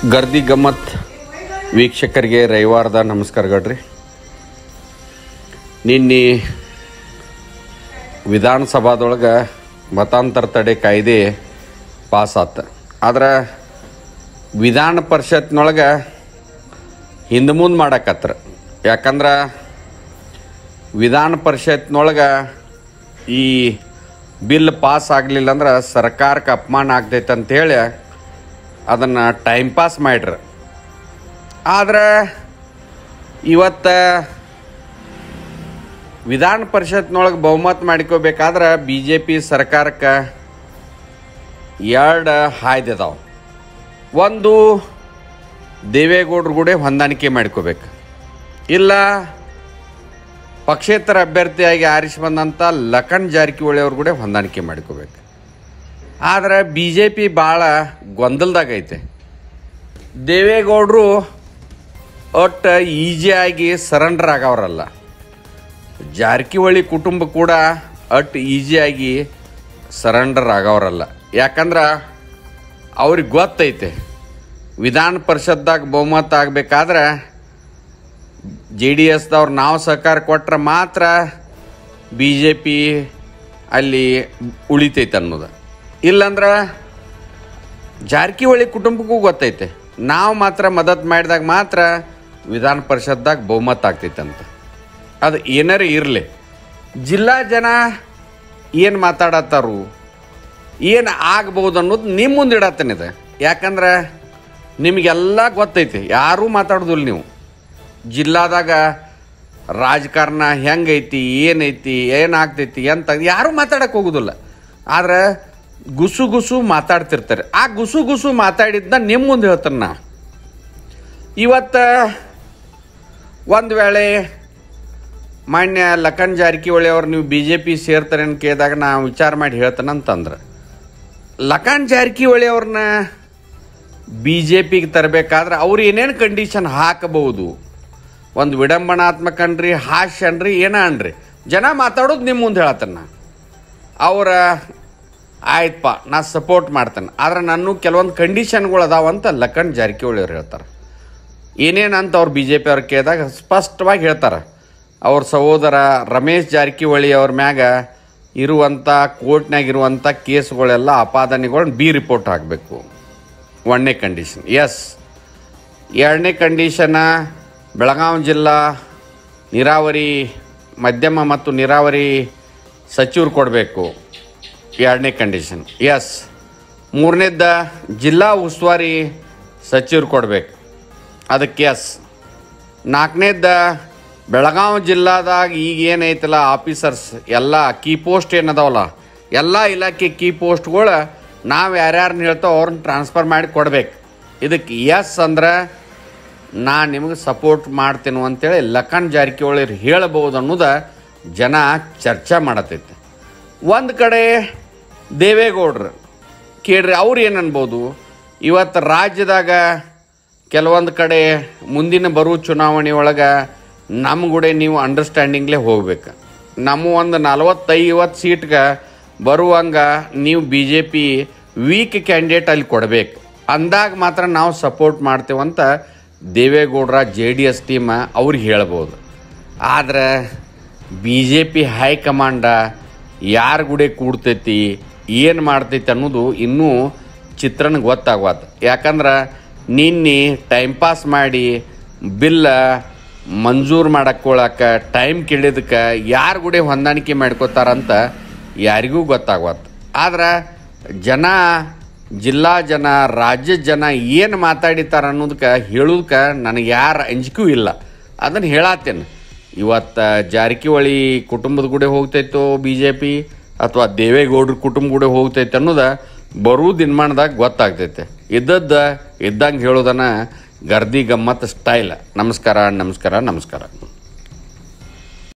ಗರ್ದಿ ಗಮ್ಮತ್ ವೀಕ್ಷಕರಿಗೆ ರವಿವಾರದ ನಮಸ್ಕಾರಗಳ್ರಿ ನಿನ್ನೆ ವಿಧಾನಸಭಾದೊಳಗೆ ಮತಾಂತರ ತಡೆ ಕಾಯ್ದೆ ಪಾಸ್ ಆತ ಆದ್ರೆ ವಿಧಾನ ಪರಿಷತ್ನೊಳಗೆ ಹಿಂದೆ ಮುಂದೆ ಮಾಡಕತ್ರ ಯಾಕಂದ್ರೆ ವಿಧಾನ ಪರಿಷತ್ನೊಳಗೆ ಈ ಬಿಲ್ ಪಾಸ್ ಆಗಲಿಲ್ಲ ಅಂದ್ರೆ ಸರ್ಕಾರಕ್ಕೆ ಅಪಮಾನ ಆಗ್ತೈತೆ ಅಂತೇಳಿ ಅದನ್ನು ಟೈಮ್ ಪಾಸ್ ಮಾಡ್ರಿ ಆದ್ರೆ ಇವತ್ತು ವಿಧಾನ ಪರಿಷತ್ನೊಳಗೆ ಬಹುಮತ ಮಾಡ್ಕೋಬೇಕಾದ್ರೆ ಬಿ ಜೆ ಪಿ ಸರ್ಕಾರಕ್ಕೆ ಎರಡು ಹಾಯ್ದಿದಾವೆ ಒಂದು ದೇವೇಗೌಡ್ರ ಕೂಡ ಹೊಂದಾಣಿಕೆ ಮಾಡ್ಕೋಬೇಕು ಇಲ್ಲ ಪಕ್ಷೇತರ ಅಭ್ಯರ್ಥಿಯಾಗಿ ಆರಿಸಿ ಬಂದಂಥ ಲಖನ್ ಜಾರಕಿಹೊಳಿ ಅವ್ರು ಕೂಡ ಹೊಂದಾಣಿಕೆ ಮಾಡ್ಕೋಬೇಕು ಆದ್ರೆ ಬಿ ಜೆ ಪಿ ಭಾಳ ಗೊಂದಲದಾಗ ಐತೆ ದೇವೇಗೌಡರು ಒಟ್ಟು ಈಜಿಯಾಗಿ ಸರೆಂಡರ್ ಆಗವ್ರಲ್ಲ ಜಾರಕಿಹೊಳಿ ಕುಟುಂಬ ಕೂಡ ಅಟ್ ಈಜಿಯಾಗಿ ಸರೆಂಡರ್ ಆಗವ್ರಲ್ಲ ಯಾಕಂದ್ರೆ ಅವ್ರಿಗೆ ಗೊತ್ತೈತೆ ವಿಧಾನ ಪರಿಷತ್ದಾಗ ಬಹುಮತ ಆಗಬೇಕಾದ್ರೆ ಜೆ ಡಿ ಎಸ್ದವ್ರು ನಾವು ಸಹಕಾರ ಕೊಟ್ರೆ ಮಾತ್ರ ಬಿ ಜೆ ಪಿ ಅಲ್ಲಿ ಉಳಿತೈತೆ ಅನ್ನೋದು ಇಲ್ಲಂದ್ರೆ ಜಾರಕಿಹೊಳಿ ಕುಟುಂಬಕ್ಕೂ ಗೊತ್ತೈತೆ ನಾವು ಮಾತ್ರ ಮದತ್ ಮಾಡಿದಾಗ ಮಾತ್ರ ವಿಧಾನ ಪರಿಷತ್ದಾಗ ಬಹುಮತ ಆಗ್ತೈತೆ ಅಂತ ಅದು ಏನಾರ ಇರಲಿ ಜಿಲ್ಲಾ ಜನ ಏನು ಮಾತಾಡತ್ತಾರು ಏನು ಆಗ್ಬೋದು ಅನ್ನೋದು ನಿಮ್ಮ ಮುಂದೆ ಇಡತ್ತೇನಿದೆ ಯಾಕಂದ್ರೆ ನಿಮಗೆಲ್ಲ ಗೊತ್ತೈತಿ ಯಾರೂ ಮಾತಾಡೋದಿಲ್ಲ ನೀವು ಜಿಲ್ಲಾದಾಗ ರಾಜಕಾರಣ ಹೆಂಗೈತಿ ಏನೈತಿ ಏನಾಗ್ತೈತಿ ಅಂತ ಯಾರೂ ಮಾತಾಡಕ್ಕೆ ಹೋಗೋದಿಲ್ಲ ಆದ್ರೆ ಗುಸು ಗುಸು ಮಾತಾಡ್ತಿರ್ತಾರೆ ಆ ಗುಸು ಗುಸು ಮಾತಾಡಿದ್ನ ನಿಮ್ಮ ಮುಂದೆ ಹೇಳ್ತಾನೆ ನಾ ಇವತ್ತು ಒಂದು ವೇಳೆ ಮಾನ್ಯ ಲಖನ್ ಜಾರಕಿಹೊಳಿ ಅವ್ರು ನೀವು ಬಿ ಜೆ ಪಿ ಸೇರ್ತಾರೆ ಅಂತ ಕೇಳಿದಾಗ ನಾ ವಿಚಾರ ಮಾಡಿ ಹೇಳ್ತಾನಂತಂದ್ರೆ ಲಖನ್ ಜಾರಕಿಹೊಳಿ ಅವ್ರನ್ನ ಬಿ ಜೆ ಪಿಗೆ ತರಬೇಕಾದ್ರೆ ಅವ್ರು ಏನೇನು ಕಂಡೀಷನ್ ಹಾಕಬಹುದು ಒಂದು ವಿಡಂಬನಾತ್ಮಕ ಅನ್ರಿ ಹಾಸ್ಯ ಅನ್ರಿ ಏನ ಅನ್ರಿ ಜನ ಮಾತಾಡೋದು ನಿಮ್ಮ ಮುಂದೆ ಹೇಳತ್ತನ್ನ ಅವರ ಆಯ್ತಪ್ಪ ನಾ ಸಪೋರ್ಟ್ ಮಾಡ್ತೇನೆ ಆದ್ರೆ ನಾನು ಕೆಲವೊಂದು ಕಂಡೀಷನ್ಗಳು ಅದಾವಂತ ಲಖನ್ ಜಾರಕಿಹೊಳಿ ಅವ್ರು ಹೇಳ್ತಾರೆ ಏನೇನಂತ ಅವ್ರು ಬಿ ಜೆ ಪಿ ಅವ್ರು ಕೇಳಿದಾಗ ಸ್ಪಷ್ಟವಾಗಿ ಹೇಳ್ತಾರೆ ಅವ್ರ ಸಹೋದರ ರಮೇಶ್ ಜಾರಕಿಹೊಳಿ ಅವ್ರ ಮ್ಯಾಗ ಇರುವಂಥ ಕೋರ್ಟ್ನಾಗ ಇರುವಂಥ ಕೇಸ್ಗಳೆಲ್ಲ ಅಪಾದನೆಗಳನ್ನ ಬಿ ರಿಪೋರ್ಟ್ ಆಗಬೇಕು ಒಂದನೇ ಕಂಡೀಷನ್ ಎಸ್ ಎರಡನೇ ಕಂಡೀಷನ ಬೆಳಗಾವಿ ಜಿಲ್ಲಾ ನೀರಾವರಿ ಮಧ್ಯಮ ಮತ್ತು ನೀರಾವರಿ ಸಚಿವರು ಕೊಡಬೇಕು ಎರಡನೇ ಕಂಡೀಷನ್ ಎಸ್ ಮೂರನೇದ್ದ ಜಿಲ್ಲಾ ಉಸ್ತುವಾರಿ ಸಚಿವರು ಕೊಡಬೇಕು ಅದಕ್ಕೆ ಎಸ್ ನಾಲ್ಕನೇದ್ದ ಬೆಳಗಾವಿ ಜಿಲ್ಲಾದಾಗ ಈಗ ಏನೈತಲ್ಲ ಆಫೀಸರ್ಸ್ ಎಲ್ಲ ಕೀ ಪೋಸ್ಟ್ ಏನದಾವಲ್ಲ ಎಲ್ಲ ಇಲಾಖೆ ಕೀ ಪೋಸ್ಟ್ಗಳು ನಾವು ಯಾರ್ಯಾರನ್ನ ಹೇಳ್ತಾವ ಅವ್ರನ್ನ ಟ್ರಾನ್ಸ್ಫರ್ ಮಾಡಿ ಕೊಡ್ಬೇಕು ಇದಕ್ಕೆ ಎಸ್ ಅಂದ್ರೆ ನಾ ನಿಮಗೆ ಸಪೋರ್ಟ್ ಮಾಡ್ತೇನೆ ಅಂತೇಳಿ ಲಖನ್ ಜಾರಕಿಹೊಳಿ ಹೇಳ್ಬೋದು ಅನ್ನೋದು ಜನ ಚರ್ಚೆ ಮಾಡತೈತೆ ಒಂದು ಕಡೆ ದೇವೇಗೌಡ್ರು ಕೇಳ್ರಿ ಅವ್ರು ಏನು ಅನ್ಬೋದು ಇವತ್ತು ರಾಜ್ಯದಾಗ ಕೆಲವೊಂದು ಕಡೆ ಮುಂದಿನ ಬರುವ ಚುನಾವಣೆ ಒಳಗೆ ನಮ್ಗೂಡೆ ನೀವು ಅಂಡರ್ಸ್ಟ್ಯಾಂಡಿಂಗ್ಲೇ ಹೋಗ್ಬೇಕು ನಮ್ಮ ಒಂದು ನಲವತ್ತೈವತ್ತು ಸೀಟ್ಗೆ ಬರುವಂಗ ನೀವು B J P weak candidate ಅಲ್ಲಿ ಕೊಡಬೇಕು ಅಂದಾಗ ಮಾತ್ರ ನಾವು ಸಪೋರ್ಟ್ ಮಾಡ್ತೇವಂತ ದೇವೇಗೌಡರ ಜೆ ಡಿ ಎಸ್ ಟೀಮ್ ಅವ್ರಿಗೆ ಹೇಳ್ಬೋದು ಆದ್ರೆ ಬಿ ಜೆ ಪಿ ಹೈಕಮಾಂಡ ಯಾರ ಗುಡೆ ಕೂಡ್ತೈತಿ ಏನು ಮಾಡ್ತೈತಿ ಅನ್ನೋದು ಇನ್ನೂ ಚಿತ್ರಣ ಗೊತ್ತಾಗ್ವಾತ ಯಾಕಂದ್ರೆ ನಿನ್ನೆ ಟೈಮ್ ಪಾಸ್ ಮಾಡಿ ಬಿಲ್ಲ ಮಂಜೂರು ಮಾಡಕ್ಕೊಳಕ ಟೈಮ್ ಕೇಳಿದಕ್ಕೆ ಯಾರ ಗುಡೆ ಹೊಂದಾಣಿಕೆ ಮಾಡ್ಕೋತಾರಂತ ಯಾರಿಗೂ ಗೊತ್ತಾಗ್ವತ್ತು ಆದ್ರೆ ಜನ ಜಿಲ್ಲಾ ಜನ ರಾಜ್ಯದ ಜನ ಏನು ಮಾತಾಡಿತಾರ ಅನ್ನೋದಕ್ಕೆ ಹೇಳೋದಕ್ಕೆ ನನಗೆ ಯಾರ ಅಂಜಿಕೆಯೂ ಇಲ್ಲ ಅದನ್ನು ಹೇಳತ್ತೇನೆ ಇವತ್ತು ಜಾರಕಿಹೊಳಿ ಕುಟುಂಬದ ಕೂಡ ಹೋಗ್ತೈತೋ ಬಿ ಜೆ ಪಿ ಅಥವಾ ದೇವೇಗೌಡ್ರ ಕುಟುಂಬ ಕೂಡ ಹೋಗ್ತೈತೆ ಅನ್ನೋದು ಬರೂ ದಿನಮಾನದಾಗ ಗೊತ್ತಾಗ್ತೈತೆ ಇದ್ದದ್ದ ಇದ್ದಂಗೆ ಹೇಳೋದನ್ನ ಗರ್ದಿ ಗಮ್ಮತ್ ಸ್ಟೈಲ್ ನಮಸ್ಕಾರ ನಮಸ್ಕಾರ ನಮಸ್ಕಾರ